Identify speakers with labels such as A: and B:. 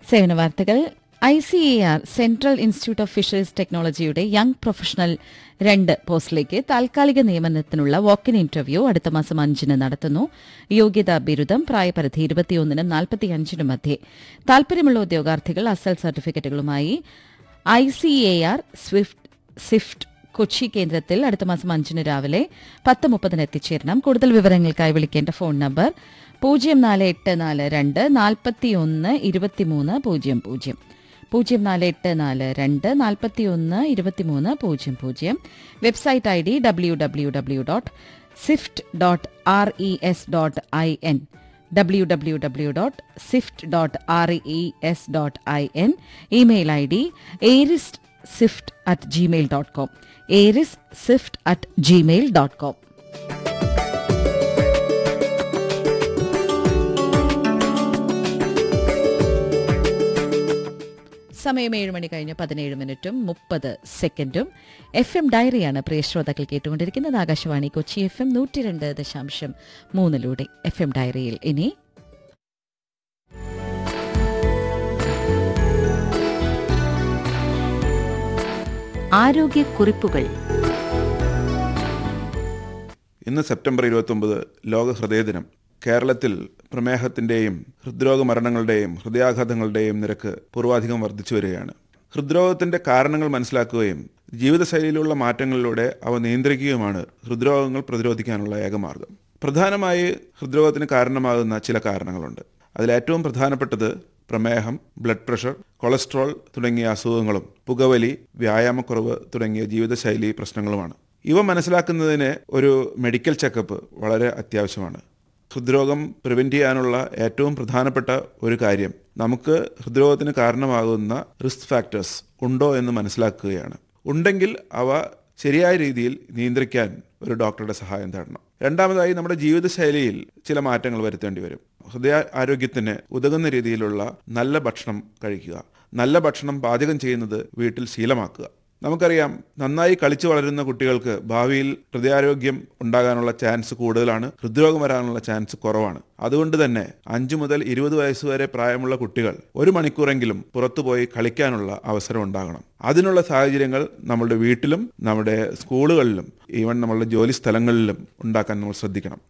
A: സേവന വാർത്തകൾ I C A R central institute of fisheries ടെക്നോളജിയുടെ യങ് പ്രൊഫഷണൽ രണ്ട് പോസ്റ്റിലേക്ക് താൽക്കാലിക നിയമനത്തിനുള്ള വാക്കിൻ ഇന്റർവ്യൂ അടുത്ത മാസം അഞ്ചിന് നടത്തുന്നു യോഗ്യതാ ബിരുദം പ്രായപരിധി ഇരുപത്തിയൊന്നിനും നാൽപ്പത്തിയഞ്ചിനും മധ്യേ താൽപര്യമുള്ള ഉദ്യോഗാർത്ഥികൾ അസൽ സർട്ടിഫിക്കറ്റുകളുമായി ഐ സി എ ആർ സ്വിഫ്റ്റ് സ്വിഫ്റ്റ് കൊച്ചി കേന്ദ്രത്തിൽ അടുത്ത മാസം അഞ്ചിന് രാവിലെ പത്ത് മുപ്പതിന് എത്തിച്ചേരണം കൂടുതൽ വിവരങ്ങൾക്കായി വിളിക്കേണ്ട ഫോൺ നമ്പർ പൂജ്യം നാല് എട്ട് നാല് രണ്ട് നാൽപ്പത്തിയൊന്ന് ഇരുപത്തിമൂന്ന് പൂജ്യം പൂജ്യം പൂജ്യം നാല് എട്ട് നാല് രണ്ട് നാൽപ്പത്തിയൊന്ന് ഇരുപത്തിമൂന്ന് പൂജ്യം പൂജ്യം website I D W W W dot CIFT dot R E S dot I N W W W dot CIFT dot R E S dot I N email I D ഏരിസ്റ്റ് CIFT at Gmail dot com ഏരിസ് CIFT at Gmail dot com സമയം ഏഴ് മണി കഴിഞ്ഞ് പതിനേഴ് മിനിറ്റും മുപ്പത് സെക്കൻഡും F M ഡയറിയാണ് പ്രിയ ശ്രോതാക്കൾ കേട്ടുകൊണ്ടിരിക്കുന്നത് ആകാശവാണി കൊച്ചി എഫ് എം നൂറ്റി രണ്ട് ദശാംശം മൂന്നിലൂടെ എഫ് എം ഡയറിയിൽ ഇനി ആരോഗ്യക്കുറിപ്പുകൾ
B: ഇന്ന് സെപ്റ്റംബർ ഇരുപത്തൊമ്പത് ലോക ഹൃദയ ദിനം കേരളത്തിൽ പ്രമേഹത്തിന്റെയും ഹൃദ്രോഗ മരണങ്ങളുടെയും ഹൃദയാഘാതങ്ങളുടെയും നിരക്ക് പൂർവാധികം വർദ്ധിച്ചു വരികയാണ് ഹൃദ്രോഗത്തിന്റെ കാരണങ്ങൾ മനസ്സിലാക്കുകയും ജീവിതശൈലിയിലുള്ള മാറ്റങ്ങളിലൂടെ അവ നിയന്ത്രിക്കുകയുമാണ് ഹൃദ്രോഗങ്ങൾ പ്രതിരോധിക്കാനുള്ള ഏകമാർഗം പ്രധാനമായി ഹൃദ്രോഗത്തിന് കാരണമാകുന്ന ചില കാരണങ്ങളുണ്ട് അതിലേറ്റവും പ്രധാനപ്പെട്ടത് പ്രമേഹം ബ്ലഡ് പ്രഷർ കൊളസ്ട്രോൾ തുടങ്ങിയ അസുഖങ്ങളും പുകവലി വ്യായാമക്കുറവ് തുടങ്ങിയ ജീവിതശൈലി പ്രശ്നങ്ങളുമാണ് ഇവ മനസ്സിലാക്കുന്നതിന് ഒരു മെഡിക്കൽ ചെക്കപ്പ് വളരെ അത്യാവശ്യമാണ് ഹൃദ്രോഗം പ്രിവെന്റ് ചെയ്യാനുള്ള ഏറ്റവും പ്രധാനപ്പെട്ട ഒരു കാര്യം നമുക്ക് ഹൃദ്രോഗത്തിന് കാരണമാകുന്ന റിസ്ക് ഫാക്ടേഴ്സ് ഉണ്ടോ എന്ന് മനസ്സിലാക്കുകയാണ് ഉണ്ടെങ്കിൽ അവ ശരിയായ രീതിയിൽ നിയന്ത്രിക്കാൻ ഒരു ഡോക്ടറുടെ സഹായം തേടണം രണ്ടാമതായി നമ്മുടെ ജീവിതശൈലിയിൽ ചില മാറ്റങ്ങൾ വരുത്തേണ്ടി വരും ഹൃദയ ആരോഗ്യത്തിന് ഉതകുന്ന രീതിയിലുള്ള നല്ല ഭക്ഷണം കഴിക്കുക നല്ല ഭക്ഷണം പാചകം ചെയ്യുന്നത് വീട്ടിൽ ശീലമാക്കുക നമുക്കറിയാം നന്നായി കളിച്ചു വളരുന്ന കുട്ടികൾക്ക് ഭാവിയിൽ ഹൃദയാരോഗ്യം ഉണ്ടാകാനുള്ള ചാൻസ് കൂടുതലാണ് ഹൃദ്രോഗം വരാനുള്ള ചാൻസ് കുറവാണ് അതുകൊണ്ട് തന്നെ അഞ്ചു മുതൽ ഇരുപത് വയസ്സ് വരെ പ്രായമുള്ള കുട്ടികൾ ഒരു മണിക്കൂറെങ്കിലും പുറത്തുപോയി കളിക്കാനുള്ള അവസരം ഉണ്ടാകണം അതിനുള്ള സാഹചര്യങ്ങൾ നമ്മുടെ വീട്ടിലും നമ്മുടെ സ്കൂളുകളിലും ഈവൻ നമ്മളുടെ ജോലി സ്ഥലങ്ങളിലും ഉണ്ടാക്കാൻ നമ്മൾ ശ്രദ്ധിക്കണം